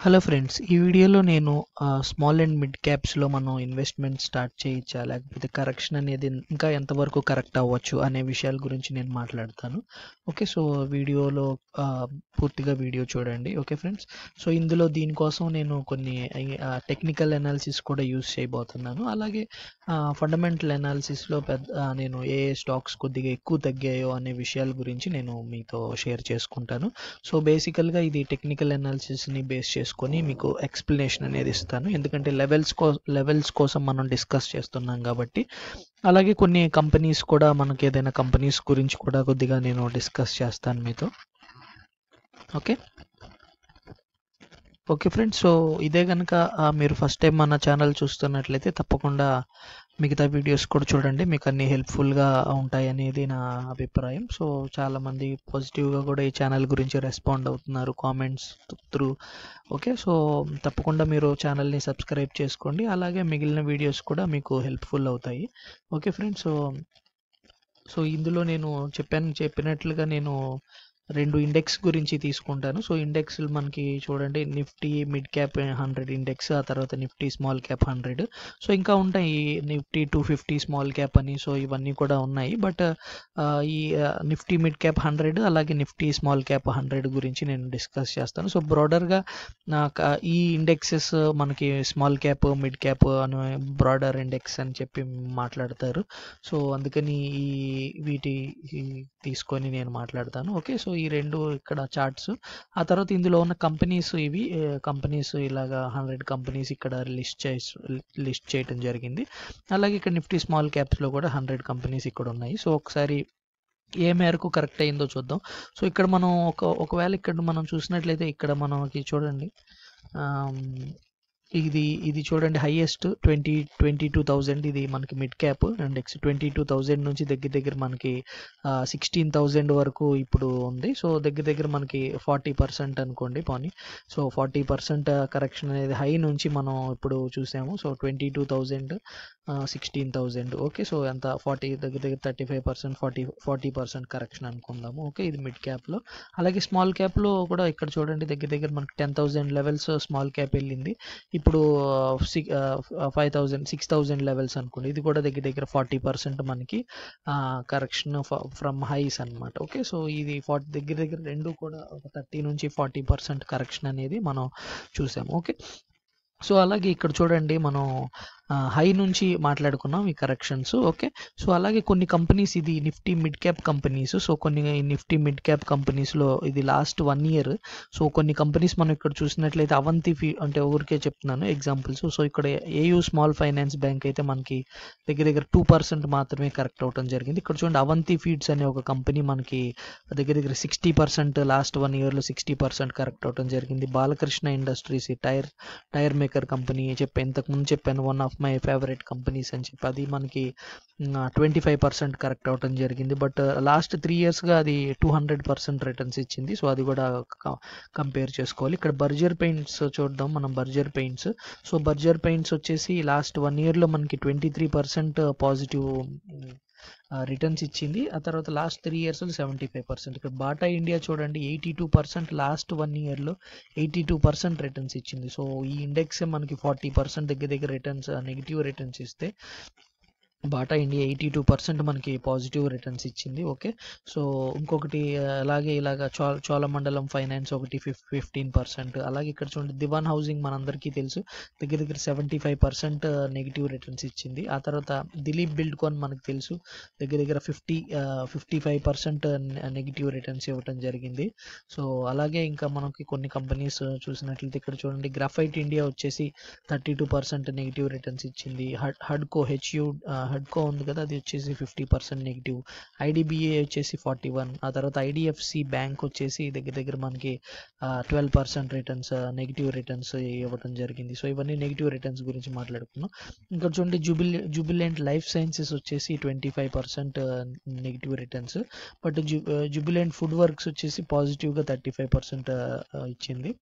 hello friends ఈ వీడియోలో నేను స్మాల్ అండ్ మిడ్ క్యాప్స్లో మనం ఇన్వెస్ట్మెంట్ స్టార్ట్ చేయొచ్చా లేకపోతే కరెక్షన్ అనేది ఇంకా ఎంతవరకు కరెక్ట్ అవ్వచ్చు అనే విషయాల గురించి నేను మాట్లాడతాను ఓకే సో వీడియోలో ఆ, పూర్తిగా వీడియో చూడండి ఓకే ఫ్రెండ్స్ సో ఇందులో దీనికోసం నేను కొన్ని టెక్నికల్ అనాలిసిస్ కూడా యూస్ చేయబోతున్నాను అలాగే ఫండమెంటల్ అనాలిసిస్లో పెద్ద ఆ, నేను ఏ ఏ స్టాక్స్ కొద్దిగా ఎక్కువ తగ్గాయో అనే విషయాల గురించి నేను మీతో షేర్ చేసుకుంటాను సో బేసికల్గా ఇది టెక్నికల్ అనాలిసిస్ని బేస్ చేసుకొని మీకు ఎక్స్ప్లెనేషన్ అనేది ఇస్తాను ఎందుకంటే లెవెల్స్ కో లెవెల్స్ కోసం మనం డిస్కస్ చేస్తున్నాం కాబట్టి అలాగే కొన్ని కంపెనీస్ కూడా మనకి ఏదైనా కంపెనీస్ గురించి కూడా కొద్దిగా నేను డిస్కస్ చేస్తాను మీతో ఓకే ఓకే ఫ్రెండ్స్ సో ఇదే కనుక మీరు ఫస్ట్ టైం మన ఛానల్ చూస్తున్నట్లయితే తప్పకుండా మిగతా వీడియోస్ కూడా చూడండి మీకు అన్ని హెల్ప్ఫుల్గా ఉంటాయి అనేది నా అభిప్రాయం సో చాలామంది పాజిటివ్గా కూడా ఈ ఛానల్ గురించి రెస్పాండ్ అవుతున్నారు కామెంట్స్ త్రూ ఓకే సో తప్పకుండా మీరు ఛానల్ని సబ్స్క్రైబ్ చేసుకోండి అలాగే మిగిలిన వీడియోస్ కూడా మీకు హెల్ప్ఫుల్ అవుతాయి ఓకే ఫ్రెండ్స్ సో సో ఇందులో నేను చెప్పాను చెప్పినట్లుగా నేను రెండు ఇండెక్స్ గురించి తీసుకుంటాను సో ఇండెక్స్ మనకి చూడండి Nifty mid cap hundred index ఆ తర్వాత Nifty small cap hundred so ఇంకా ఉంటాయి Nifty two fifty small cap అని సో ఇవన్నీ కూడా ఉన్నాయి బట్ ఈ నిఫ్టీ మిడ్ క్యాప్ హండ్రెడ్ అలాగే నిఫ్టీ స్మాల్ క్యాప్ హండ్రెడ్ గురించి నేను డిస్కస్ చేస్తాను సో బ్రాడర్గా ఈ ఇండెక్సెస్ మనకి స్మాల్ క్యాప్ మిడ్ క్యాప్ అని బ్రాడర్ ఇండెక్స్ అని చెప్పి మాట్లాడతారు సో అందుకని ఈ వీటి ఈ తీసుకొని నేను మాట్లాడతాను ఓకే సో ఈ రెండు ఇక్కడ చార్ట్స్ ఆ తర్వాత ఇందులో ఉన్న కంపెనీస్ ఇవి కంపెనీస్ ఇలాగా హండ్రెడ్ కంపెనీస్ ఇక్కడ లిస్ట్ చేసి లిస్ట్ చేయడం జరిగింది అలాగే ఇక్కడ నిఫ్టీ స్మాల్ క్యాప్స్లో కూడా హండ్రెడ్ కంపెనీస్ ఇక్కడ ఉన్నాయి సో ఒకసారి ఏ మేరకు కరెక్ట్ అయిందో చూద్దాం సో ఇక్కడ మనం ఒక ఒకవేళ ఇక్కడ మనం చూసినట్లయితే ఇక్కడ మనకి చూడండి ఆమ్, ఇది ఇది చూడండి highest twenty twenty two thousand ఇది మనకి mid cap index twenty two thousand నుంచి దగ్గర దగ్గర మనకి సిక్స్టీన్ థౌజండ్ వరకు ఇప్పుడు ఉంది సో దగ్గర దగ్గర మనకి ఫార్టీ పర్సెంట్ అనుకోండి పోనీ సో ఫార్టీ పర్సెంట్ కరెక్షన్ అనేది హై నుంచి మనం ఇప్పుడు చూసాము so twenty two thousand sixteen thousand okay so ఎంత ఫార్టీ దగ్గర దగ్గర thirty five percent forty forty percent correction అనుకుందాము ఓకే ఇది మిడ్ క్యాప్లో అలాగే స్మాల్ క్యాప్లో కూడా ఇక్కడ చూడండి దగ్గర దగ్గర మనకి ten thousand levels small cap వెళ్ళింది ఇప్పుడు six five thousand six thousand levels అనుకోండి ఇది కూడా దగ్గర దగ్గర ఫార్టీ పర్సెంట్ మనకి కరెక్షన్ ఫ్రమ్ హైస్ అన్నమాట ఓకే సో ఇది ఫార్టీ దగ్గర దగ్గర రెండు కూడా ఒక థర్టీ నుంచి ఫార్టీ పర్సెంట్ కరెక్షన్ అనేది మనం చూసాము ఓకే సో అలాగే ఇక్కడ చూడండి మనం హై నుంచి మాట్లాడుకున్నాం ఈ కరెక్షన్స్ ఓకే సో అలాగే కొన్ని కంపెనీస్ ఇది Nifty mid cap companies so కొన్ని నిఫ్టీ మిడ్ క్యాప్ కంపెనీస్లో ఇది లాస్ట్ వన్ ఇయర్ సో కొన్ని కంపెనీస్ మనం ఇక్కడ చూసినట్లయితే అవంతి ఫీ అంటే ఊరికే చెప్తున్నాను ఎగ్జాంపుల్స్ సో ఇక్కడ ఏయూ స్మాల్ ఫైనాన్స్ బ్యాంక్ అయితే మనకి దగ్గర దగ్గర టూ పర్సెంట్ మాత్రమే కరెక్ట్ అవడం జరిగింది ఇక్కడ చూడండి అవంతి ఫీడ్స్ అనే ఒక కంపెనీ మనకి దగ్గర దగ్గర సిక్స్టీ పర్సెంట్ లాస్ట్ వన్ ఇయర్లో సిక్స్టీ పర్సెంట్ కరెక్ట్ అవడం జరిగింది బాలకృష్ణ ఇండస్ట్రీస్ ఈ టైర్ టైర్ మేకర్ కంపెనీ చెప్పి ఇంతకుముందు చెప్పాను one of my favourite companies అని చెప్పి అది మనకి ట్వంటీ ఫైవ్ పర్సెంట్ కరెక్ట్ అవడం జరిగింది బట్ లాస్ట్ త్రీ ఇయర్స్గా అది టూ హండ్రెడ్ పర్సెంట్ రిటర్న్స్ ఇచ్చింది సో అది కూడా కంపేర్ చేసుకోవాలి ఇక్కడ బర్జర్ పెయింట్స్ చూద్దాం మనం Berger Paints so Berger Paints వచ్చేసి లాస్ట్ వన్ ఇయర్లో మనకి twenty three percent positive returns ఇచ్చింది ఆ తర్వాత లాస్ట్ త్రీ ఇయర్స్లో సెవెంటీ ఫైవ్ పర్సెంట్ ఇక్కడ బాటా ఇండియా చూడండి eighty two percent last one ఇయర్లో ఎయిటీ టూ పర్సెంట్ రిటర్న్స్ ఇచ్చింది సో ఈ ఇండెక్స్ మనకి ఫార్టీ పర్సెంట్ దగ్గర దగ్గర రిటర్న్స్ నెగిటివ్ రిటర్న్స్ ఇస్తే Bata India eighty two percent మనకి పాజిటివ్ రిటర్న్స్ ఇచ్చింది ఓకే సో ఇంకొకటి ఆ, అలాగే ఇలాగ చో చోళమండలం ఫైనాన్స్ ఒకటి ఫిఫ్ ఫిఫ్టీన్ పర్సెంట్ అలాగే ఇక్కడ చూడండి దివాన్ హౌసింగ్ మనందరికీ తెలుసు దగ్గర దగ్గర seventy five percent negative returns ఇచ్చింది ఆ తర్వాత దిలీప్ బిల్డ్ కాన్ మనకు తెలుసు దగ్గర దగ్గర fifty fifty five percent negative returns ఇవ్వటం జరిగింది సో అలాగే ఇంకా మనకి కొన్ని కంపెనీస్ చూసినట్లయితే ఇక్కడ చూడండి గ్రాఫైట్ ఇండియా వచ్చేసి thirty two percent negative returns ఇచ్చింది హడ్ హడ్కో హెచ్యూ హడ్కో ఉంది కదా అది వచ్చేసి ఫిఫ్టీ పర్సెంట్ నెగిటివ్ ఐడిబిఏ వచ్చేసి ఫార్టీ వన్ ఆ తర్వాత ఐడిఎఫ్సి బ్యాంక్ వచ్చేసి దగ్గర దగ్గర మనకి twelve percent returns negative returns ఇవ్వడం జరిగింది సో ఇవన్నీ నెగిటివ్ రిటర్న్స్ గురించి మాట్లాడుకున్నాం ఇంకా చూడండి జూబిల్ జూబిలెంట్ లైఫ్ సైన్సెస్ వచ్చేసి twenty five percent negative returns but జూ జూబిలెంట్ ఫుడ్ వర్క్స్ వచ్చేసి పాజిటివ్గా థర్టీ ఫైవ్ పర్సెంట్ ఇచ్చింది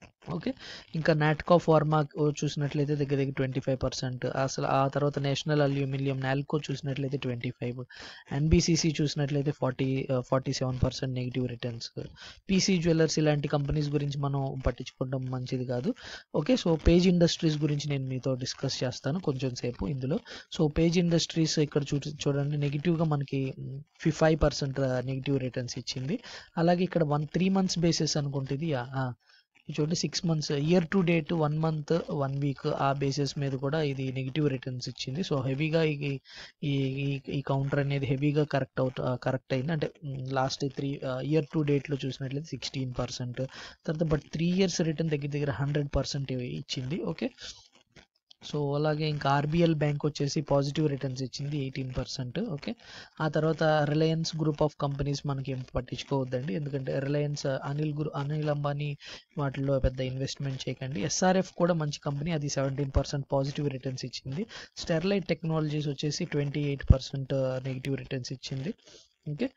ఓకే ఇంకా నాట్కో ఫార్మా చూసినట్లయితే దగ్గర దగ్గర ట్వంటీ ఫైవ్ పర్సెంట్ అసలు ఆ తర్వాత నేషనల్ అల్యూమినియం నాల్కో చూసినట్లయితే ట్వంటీ ఫైవ్ ఎన్బిసిసి చూసినట్లయితే forty forty seven percent negative returns PC Jewellers ఇలాంటి కంపెనీస్ గురించి మనం పట్టించుకోవడం మంచిది కాదు ఓకే సో పేజ్ ఇండస్ట్రీస్ గురించి నేను మీతో డిస్కస్ చేస్తాను కొంచెం సేపు ఇందులో సో పేజ్ ఇండస్ట్రీస్ ఇక్కడ చూ చూడండి నెగిటివ్గా మనకి ఫైవ్ పర్సెంట్ నెగిటివ్ రిటర్న్స్ ఇచ్చింది అలాగే ఇక్కడ వన్ త్రీ మంత్స్ బేసిస్ అనుకుంటుంది చూడండి six months year to date one month one week ఆ బేసిస్ మీద కూడా ఇది నెగిటివ్ రిటర్న్స్ ఇచ్చింది సో హెవీగా ఈ ఈ ఈ కౌంటర్ అనేది హెవీగా కరెక్ట్ అవుట్ కరెక్ట్ అయింది అంటే లాస్ట్ త్రీ ఇయర్ టు డేట్లో చూసినట్లయితే సిక్స్టీన్ పర్సెంట్ తర్వాత బట్ త్రీ ఇయర్స్ రిటర్న్ దగ్గర దగ్గర హండ్రెడ్ పర్సెంట్ ఇచ్చింది ఓకే సో అలాగే ఇంకా ఆర్బిఎల్ బ్యాంక్ వచ్చేసి పాజిటివ్ రిటర్న్స్ ఇచ్చింది ఎయిటీన్ పర్సెంట్ ఓకే ఆ తర్వాత రిలయన్స్ గ్రూప్ ఆఫ్ కంపెనీస్ మనకి ఏం పట్టించుకోవద్దండి ఎందుకంటే రిలయన్స్ అనిల్ గురు అనిల్ అంబానీ వాటిలో పెద్ద ఇన్వెస్ట్మెంట్ చేయకండి ఎస్ఆర్ఎఫ్ కూడా మంచి కంపెనీ అది సెవెంటీన్ పర్సెంట్ పాజిటివ్ రిటర్న్స్ ఇచ్చింది స్టెర్లైట్ టెక్నాలజీస్ వచ్చేసి twenty eight percent negative returns ఇచ్చింది ఓకే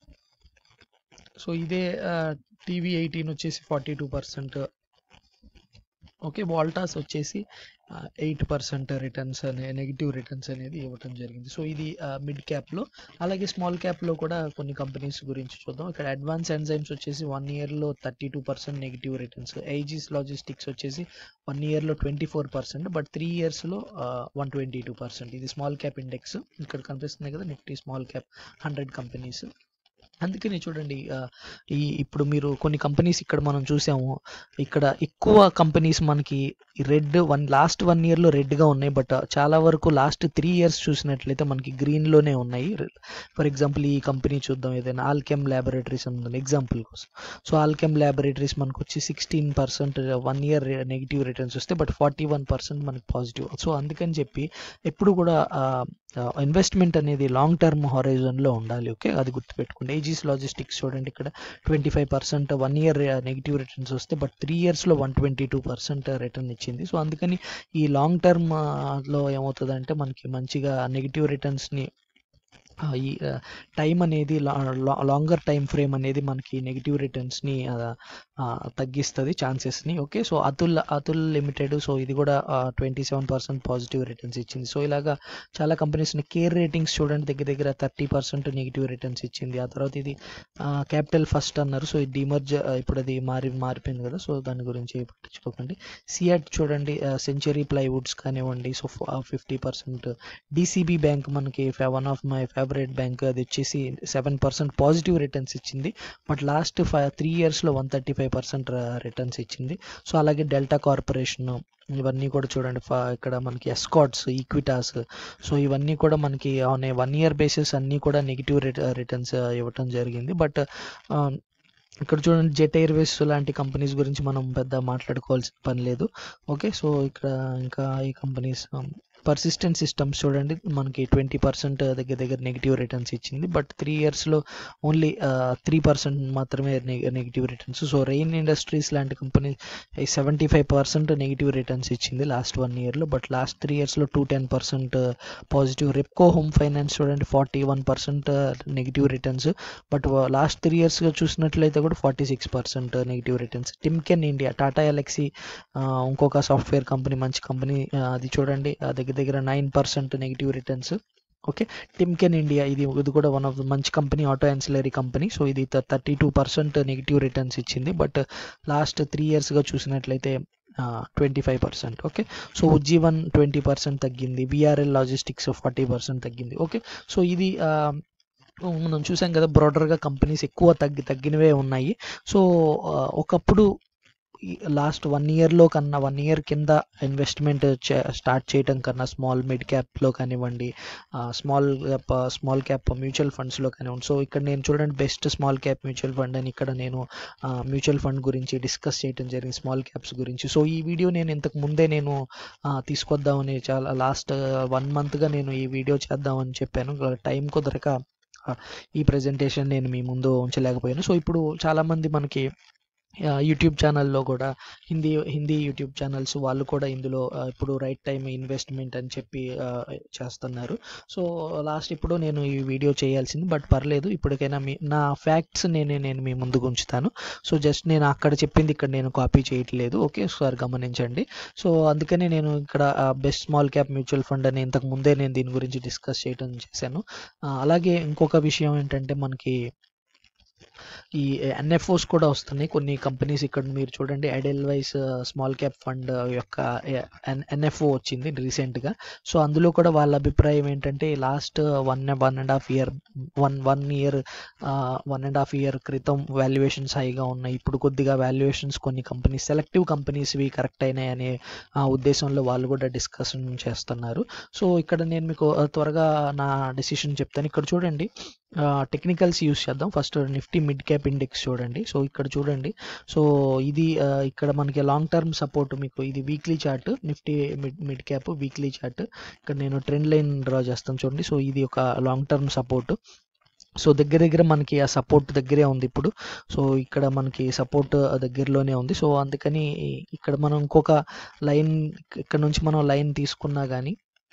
సో ఇదే టీవీ ఎయిటీన్ వచ్చేసి forty two percent okay Voltas వచ్చేసి ఎయిట్ పర్సెంట్ రిటర్న్స్ అనే నెగిటివ్ రిటర్న్స్ అనేది ఇవ్వటం జరిగింది సో ఇది మిడ్ క్యాప్లో అలాగే స్మాల్ క్యాప్లో కూడా కొన్ని కంపెనీస్ గురించి చూద్దాం ఇక్కడ అడ్వాన్స్ ఎంజైమ్స్ వచ్చేసి వన్ ఇయర్లో thirty two percent negative returns Aegis Logistics వచ్చేసి వన్ ఇయర్లో twenty four percent but three ఇయర్స్లో వన్ ట్వంటీ టూ పర్సెంట్ ఇది స్మాల్ క్యాప్ ఇండెక్స్ ఇక్కడ కనిపిస్తుంది కదా Nifty small cap hundred companies అందుకని చూడండి ఈ ఇప్పుడు మీరు కొన్ని కంపెనీస్ ఇక్కడ మనం చూసాము ఇక్కడ ఎక్కువ కంపెనీస్ మనకి రెడ్ వన్ లాస్ట్ వన్ ఇయర్లో రెడ్గా ఉన్నాయి బట్ చాలా వరకు లాస్ట్ త్రీ ఇయర్స్ చూసినట్లయితే మనకి గ్రీన్లోనే ఉన్నాయి ఫర్ ఎగ్జాంపుల్ ఈ కంపెనీ చూద్దాం ఏదైనా ఆల్కెమ్ ల్యాబొరేటరీస్ ఉంది ఎగ్జాంపుల్ కోసం సో ఆల్కెమ్ ల్యాబొరేటరీస్ మనకు వచ్చి sixteen percent one year negative returns వస్తే బట్ ఫార్టీ వన్ పర్సెంట్ మనకి పాజిటివ్ సో అందుకని చెప్పి ఎప్పుడు కూడా ఇన్వెస్ట్మెంట్ అనేది లాంగ్ టర్మ్ హారైజన్లో ఉండాలి ఓకే అది గుర్తుపెట్టుకోండి ఏజీస్ లాజిస్టిక్స్ చూడండి ఇక్కడ twenty five percent one year negative returns వస్తే బట్ త్రీ ఇయర్స్లో one twenty two percent return ఇచ్చింది సో అందుకని ఈ లాంగ్ టర్మ్ లో ఏమవుతుందంటే మనకి మంచిగా నెగిటివ్ రిటర్న్స్ని ఈ టైం అనేది లాంగర్ టైం ఫ్రేమ్ అనేది మనకి నెగిటివ్ రిటర్న్స్ని తగ్గిస్తుంది ఛాన్సెస్ని okay so Atul Atul limited so ఇది కూడా twenty seven percent positive returns ఇచ్చింది సో ఇలాగా చాలా కంపెనీస్ కేర్ రేటింగ్స్ చూడండి దగ్గర దగ్గర థర్టీ పర్సెంట్ నెగిటివ్ రిటర్న్స్ ఇచ్చింది ఆ తర్వాత ఇది క్యాపిటల్ ఫస్ట్ అన్నారు సో ఇది డిమర్జ్ ఇప్పుడు అది మారి మారిపోయింది కదా సో దాని గురించి పట్టించుకోకండి సియాట్ చూడండి సెంచరీ ప్లైవుడ్స్ కానివ్వండి so fifty percent DCB Bank మనకి one of my favourite bank అది వచ్చేసి సెవెన్ పర్సెంట్ పాజిటివ్ రిటర్న్స్ ఇచ్చింది బట్ లాస్ట్ ఫైవ్ త్రీ ఇయర్స్లో one thirty five percent returns ఇచ్చింది సో అలాగే డెల్టా కార్పొరేషన్ ఇవన్నీ కూడా చూడండి ఇక్కడ మనకి ఎస్కాట్స్ ఈక్విటాస్ సో ఇవన్నీ కూడా మనకి on a one year basis అన్నీ కూడా నెగిటివ్ రిటర్న్స్ ఇవ్వటం జరిగింది బట్ ఇక్కడ చూడండి జెట్ ఎయిర్వేస్ లాంటి కంపెనీస్ గురించి మనం పెద్ద మాట్లాడుకోవాల్సిన పని లేదు ఓకే సో ఇక్కడ ఇంకా ఈ కంపెనీస్ పర్సిస్టెంట్ సిస్టమ్స్ చూడండి మనకి ట్వంటీ పర్సెంట్ దగ్గర దగ్గర నెగిటివ్ రిటర్న్స్ ఇచ్చింది బట్ త్రీ ఇయర్స్లో ఓన్లీ త్రీ పర్సెంట్ మాత్రమే negative returns so Rain Industries లాంటి company seventy five percent negative returns ఇచ్చింది లాస్ట్ వన్ ఇయర్లో బట్ లాస్ట్ త్రీ ఇయర్స్లో two ten percent positive Repco Home Finance చూడండి forty one percent negative returns but last three ఇయర్స్గా చూసినట్లయితే కూడా forty six percent negative returns Timken India Tata Elxsi ఇంకొక software company మంచి company అది చూడండి దగ్గర దగ్గర nine percent negative returns okay Timken India ఇది ఇది కూడా వన్ ఆఫ్ ద మంచి company auto ancillary company so ఇది thirty two percent negative returns ఇచ్చింది బట్ లాస్ట్ త్రీ ఇయర్స్గా చూసినట్లయితే twenty five percent okay so Ujjivan twenty percent తగ్గింది విఆర్ఎల్ లాజిస్టిక్స్ ఫార్టీ పర్సెంట్ తగ్గింది ఓకే సో ఇది మనం చూసాం కదా బ్రాడర్గా కంపెనీస్ ఎక్కువ తగ్గి తగ్గినవే ఉన్నాయి సో ఒకప్పుడు లాస్ట్ వన్ ఇయర్లో కన్నా వన్ ఇయర్ కింద ఇన్వెస్ట్మెంట్ స్టార్ట్ చేయడం కన్నా స్మాల్ మిడ్ క్యాప్లో కానివ్వండి small cap small cap mutual ఫండ్స్లో కానివ్వండి సో ఇక్కడ నేను చూడండి best small cap mutual fund అని ఇక్కడ నేను మ్యూచువల్ ఫండ్ గురించి డిస్కస్ చేయడం జరిగింది స్మాల్ క్యాప్స్ గురించి సో ఈ వీడియో నేను ఇంతకు ముందే నేను తీసుకొద్దామని చాలా లాస్ట్ వన్ మంత్గా నేను ఈ వీడియో చేద్దామని చెప్పాను టైం కుదరక ఈ ప్రజెంటేషన్ నేను మీ ముందు ఉంచలేకపోయాను సో ఇప్పుడు చాలామంది మనకి యూట్యూబ్ ఛానల్లో కూడా హిందీ హిందీ యూట్యూబ్ ఛానల్స్ వాళ్ళు కూడా ఇందులో ఆ, ఇప్పుడు రైట్ టైం ఇన్వెస్ట్మెంట్ అని చెప్పి ఆ, చేస్తున్నారు సో లాస్ట్ ఇప్పుడు నేను ఈ వీడియో చేయాల్సింది బట్ పర్లేదు ఇప్పటికైనా మీ నా ఫ్యాక్ట్స్ నేనే నేను మీ ముందుకు ఉంచుతాను సో జస్ట్ నేను అక్కడ చెప్పింది ఇక్కడ నేను కాపీ చేయట్లేదు ఓకే సార్ గమనించండి సో అందుకనే నేను ఇక్కడ best small cap mutual fund అని ఇంతకు ముందే నేను దీని గురించి డిస్కస్ చేయడం చేశాను ఆ, అలాగే ఇంకొక విషయం ఏంటంటే మనకి ఈ ఎన్ఎఫ్ఓస్ కూడా వస్తున్నాయి కొన్ని కంపెనీస్ ఇక్కడ మీరు చూడండి Edelweiss small cap fund యొక్క ఎన్ఎఫ్ఓ వచ్చింది రీసెంట్గా సో అందులో కూడా వాళ్ళ అభిప్రాయం ఏంటంటే last one one and half year one one year one and half year క్రితం వాల్యుయేషన్స్ హైగా ఉన్నాయి ఇప్పుడు కొద్దిగా వాల్యుయేషన్స్ కొన్ని కంపెనీస్ సెలెక్టివ్ కంపెనీస్వి కరెక్ట్ అయినాయి అనే ఆ, ఉద్దేశంలో వాళ్ళు కూడా డిస్కషన్ చేస్తున్నారు సో ఇక్కడ నేను మీకు ఆ, త్వరగా నా డెసిషన్ చెప్తాను ఇక్కడ చూడండి టెక్నికల్స్ యూస్ చేద్దాం first Nifty mid cap index చూడండి సో ఇక్కడ చూడండి సో ఇది ఆ, ఇక్కడ మనకి లాంగ్ టర్మ్ సపోర్ట్ మీకు ఇది weekly chart Nifty mid mid cap weekly chart ఇక్కడ నేను ట్రెండ్ లైన్ డ్రా చేస్తాను చూడండి సో ఇది ఒక లాంగ్ టర్మ్ సపోర్ట్ సో దగ్గర దగ్గర మనకి ఆ సపోర్ట్ దగ్గరే ఉంది ఇప్పుడు సో ఇక్కడ మనకి సపోర్ట్ దగ్గరలోనే ఉంది సో అందుకని ఇక్కడ మనం ఇంకొక లైన్ ఇక్కడ నుంచి మనం లైన్ తీసుకున్నా కానీ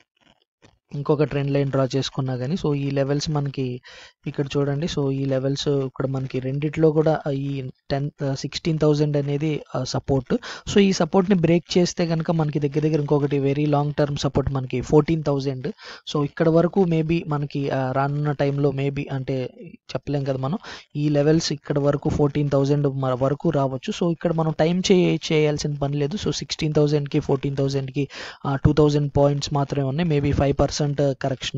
ఇంకొక ట్రెండ్ లైన్ డ్రా చేసుకున్నా కానీ సో ఈ లెవెల్స్ మనకి ఇక్కడ చూడండి సో ఈ లెవెల్స్ ఇక్కడ మనకి రెండిట్లో కూడా ఈ టెన్ సిక్స్టీన్ థౌజండ్ అనేది సపోర్ట్ సో ఈ సపోర్ట్ని బ్రేక్ చేస్తే కనుక మనకి దగ్గర దగ్గర ఇంకొకటి వెరీ లాంగ్ టర్మ్ సపోర్ట్ మనకి ఫోర్టీన్ థౌజండ్ సో ఇక్కడ వరకు మేబీ మనకి ఆ, రానున్న టైంలో మేబీ అంటే చెప్పలేం కదా మనం ఈ లెవెల్స్ ఇక్కడ వరకు ఫోర్టీన్ థౌజండ్ వరకు రావచ్చు సో ఇక్కడ మనం టైం చే చేయాల్సిన పని లేదు సో సిక్స్టీన్ థౌజండ్కి ఫోర్టీన్ థౌజండ్కి టూ థౌజండ్ పాయింట్స్ మాత్రమే ఉన్నాయి మేబీ ఫైవ్ పర్సెంట్ కరెక్షన్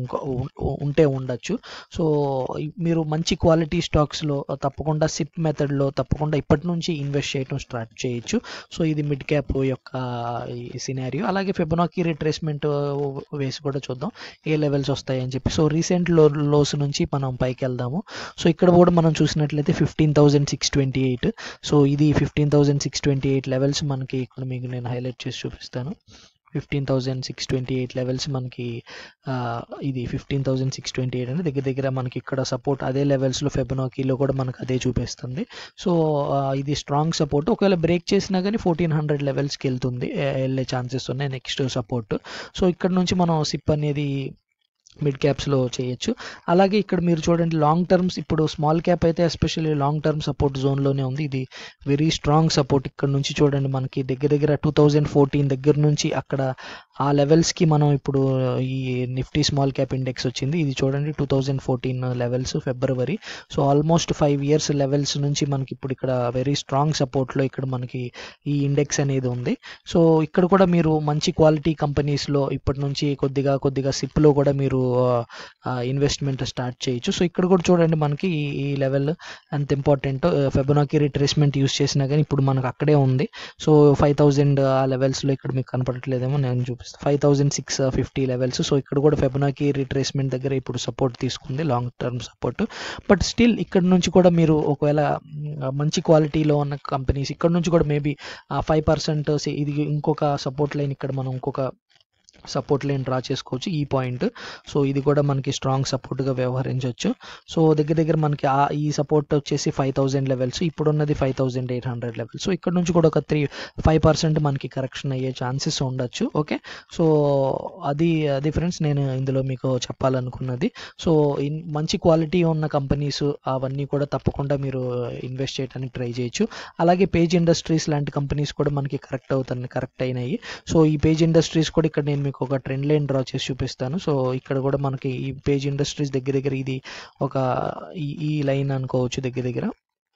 ఉంటే ఉండొచ్చు సో ఈ- మీరు మంచి క్వాలిటీ స్టాక్స్లో తప్పకుండా సిప్ మెథడ్లో తప్పకుండా ఇప్పటి నుంచి ఇన్వెస్ట్ చేయడం స్టార్ట్ చేయొచ్చు సో ఇది మిడ్ క్యాప్ యొక్క సినారియో అలాగే ఫెబనాకి రిట్రేస్మెంట్ వేసి కూడా చూద్దాం ఏ లెవెల్స్ వస్తాయని చెప్పి సో రీసెంట్ లో లోస్ నుంచి మనం పైకి వెళ్దాము సో ఇక్కడ కూడా మనం చూసినట్లయితే fifteen thousand six twenty eight so ఇది fifteen thousand six twenty eight levels మనకి ఇక్కడ మీకు నేను హైలైట్ చేసి చూపిస్తాను fifteen thousand six twenty eight levels మనకి ఆ, ఇది fifteen thousand six twenty eight అంటే దగ్గర దగ్గర మనకి ఇక్కడ సపోర్ట్ అదే లెవెల్స్లో ఫెబనోకీలో కూడా మనకు అదే చూపిస్తుంది సో ఆ, ఇది స్ట్రాంగ్ సపోర్ట్ ఒకవేళ బ్రేక్ చేసినా కానీ ఫోర్టీన్ హండ్రెడ్ లెవెల్స్కి వెళ్తుంది ఏ- వెళ్ళే ఛాన్సెస్ ఉన్నాయి నెక్స్ట్ సపోర్ట్ సో ఇక్కడ నుంచి మనం సిప్ అనేది మిడ్ క్యాప్స్లో చేయొచ్చు అలాగే ఇక్కడ మీరు చూడండి లాంగ్ టర్మ్స్ ఇప్పుడు స్మాల్ క్యాప్ అయితే ఎస్పెషల్లీ లాంగ్ టర్మ్ సపోర్ట్ జోన్లోనే ఉంది ఇది వెరీ స్ట్రాంగ్ సపోర్ట్ ఇక్కడ నుంచి చూడండి మనకి దగ్గర దగ్గర టూ థౌజండ్ ఫోర్టీన్ దగ్గర నుంచి అక్కడ ఆ లెవెల్స్కి మనం ఇప్పుడు ఈ నిఫ్టీ స్మాల్ క్యాప్ ఇండెక్స్ వచ్చింది ఇది చూడండి two thousand fourteen levels February so almost five years levels నుంచి మనకి ఇప్పుడు ఇక్కడ వెరీ స్ట్రాంగ్ సపోర్ట్లో ఇక్కడ మనకి ఈ ఇండెక్స్ అనేది ఉంది సో ఇక్కడ కూడా మీరు మంచి క్వాలిటీ కంపెనీస్లో ఇప్పటి నుంచి కొద్దిగా కొద్దిగా సిప్లో కూడా మీరు ఇన్వెస్ట్మెంట్ స్టార్ట్ చేయొచ్చు సో ఇక్కడ కూడా చూడండి మనకి ఈ ఈ లెవెల్ అంత ఇంపార్టెంట్ ఫెబనాకి రిట్రేస్మెంట్ యూస్ చేసినా కానీ ఇప్పుడు మనకు అక్కడే ఉంది సో ఫైవ్ థౌజండ్ ఆ లెవెల్స్లో ఇక్కడ మీకు కనపడట్లేదేమో నేను చూపిస్తాను five thousand six fifty levels so ఇక్కడ కూడా ఫెబనాకి రిట్రేస్మెంట్ దగ్గర ఇప్పుడు సపోర్ట్ తీసుకుంది long term support but still ఇక్కడ నుంచి కూడా మీరు ఒకవేళ మ్, మంచి క్వాలిటీలో ఉన్న కంపెనీస్ ఇక్కడ నుంచి కూడా మేబీ ఫైవ్ పర్సెంట్ ఇది ఇంకొక సపోర్ట్ లైన్ ఇక్కడ మనం ఇంకొక సపోర్ట్ లైన్ డ్రా చేసుకోవచ్చు ఈ పాయింట్ సో ఇది కూడా మనకి స్ట్రాంగ్ సపోర్ట్గా వ్యవహరించవచ్చు సో దగ్గర దగ్గర మనకి ఆ ఈ సపోర్ట్ వచ్చేసి ఫైవ్ థౌజండ్ లెవెల్స్ ఇప్పుడున్నది five thousand eight hundred level so ఇక్కడ నుంచి కూడా ఒక త్రీ ఫైవ్ పర్సెంట్ మనకి కరెక్షన్ అయ్యే ఛాన్సెస్ ఉండొచ్చు ఓకే సో అది అది ఫ్రెండ్స్ నేను ఇందులో మీకు చెప్పాలనుకున్నది సో ఇన్ మంచి క్వాలిటీ ఉన్న కంపెనీస్ అవన్నీ కూడా తప్పకుండా మీరు ఇన్వెస్ట్ చేయడానికి ట్రై చేయొచ్చు అలాగే పేజ్ ఇండస్ట్రీస్ లాంటి కంపెనీస్ కూడా మనకి కరెక్ట్ అవుతాయి కరెక్ట్ అయినాయి సో ఈ పేజ్ ఇండస్ట్రీస్ కూడా ఇక్కడ నేను మీకు ఒక ట్రెండ్ లైన్ డ్రా చేసి చూపిస్తాను సో ఇక్కడ కూడా మనకి ఈ పేజ్ ఇండస్ట్రీస్ దగ్గర దగ్గర ఇది ఒక ఈ ఈ లైన్ అనుకోవచ్చు దగ్గర దగ్గర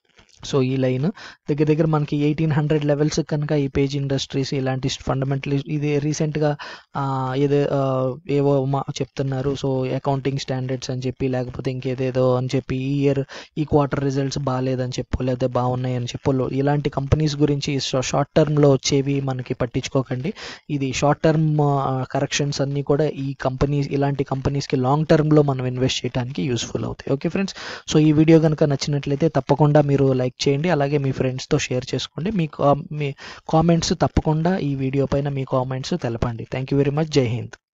సో ఈ లైన్ దగ్గర దగ్గర మనకి ఎయిటీన్ హండ్రెడ్ లెవెల్స్ కనుక ఈ పేజ్ ఇండస్ట్రీస్ ఇలాంటి ఫండమెంటల్ ఇది రీసెంట్గా ఏదో ఆ, ఏవో మా చెప్తున్నారు సో అకౌంటింగ్ స్టాండర్డ్స్ అని చెప్పి లేకపోతే ఇంకేదేదో అని చెప్పి ఈ ఇయర్ ఈ క్వార్టర్ రిజల్ట్స్ బాగాలేదని చెప్పు లేకపోతే బాగున్నాయి అని చెప్పు ఇలాంటి కంపెనీస్ గురించి షార్ట్ టర్మ్లో వచ్చేవి మనకి పట్టించుకోకండి ఇది షార్ట్ టర్మ్ కరెక్షన్స్ అన్నీ కూడా ఈ కంపెనీస్ ఇలాంటి కంపెనీస్కి లాంగ్ టర్మ్లో మనం ఇన్వెస్ట్ చేయడానికి యూస్ఫుల్ అవుతాయి ఓకే ఫ్రెండ్స్ సో ఈ వీడియో కనుక నచ్చినట్లయితే తప్పకుండా మీరు లైక్ చేయండి అలాగే మీ ఫ్రెండ్స్తో షేర్ చేసుకోండి మీ కా- మీ కామెంట్స్ తప్పకుండా ఈ వీడియో పైన మీ కామెంట్స్ తెలపండి థ్యాంక్ యూ వెరీ మచ్ జై హింద్